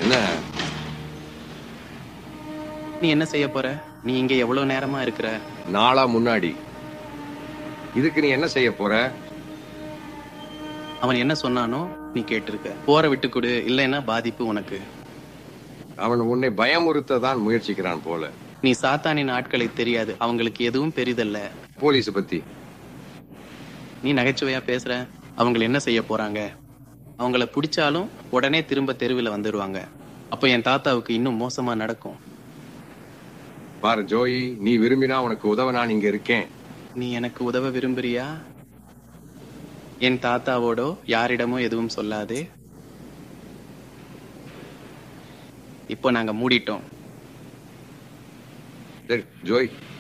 என்ன நீ என்ன செய்ய போற நீ இங்க எவ்வளவு நேரமா இருக்கிற நாளா முன்னாடி இதுக்கு நீ என்ன செய்ய போற அவன் என்ன சொன்னானோ நீ கேட்டிருக்க போற விட்டு கொடு இல்லைன்னா பாதிப்பு உனக்கு அவன் உன்னை பயமுறுத்த தான் முயற்சிக்கிறான் போல நீ சாத்தானின் ஆட்களை தெரியாது அவங்களுக்கு எதுவும் பெரிதல்ல போலீஸ் பத்தி நீ நகைச்சுவையா பேசுற அவங்க என்ன செய்ய போறாங்க அவங்கள பிடிச்சாலும் உடனே திரும்ப தெருவில் வந்துருவாங்க அப்போ என் தாத்தாவுக்கு இன்னும் மோசமா நடக்கும் பாரு ஜோயி நீ விரும்பினா உனக்கு உதவ நான் இங்க இருக்கேன் நீ எனக்கு உதவ விரும்புறியா என் தாத்தாவோடோ யாரிடமோ எதுவும் சொல்லாதே இப்போ நாங்க மூடிட்டோம் சரி ஜோய்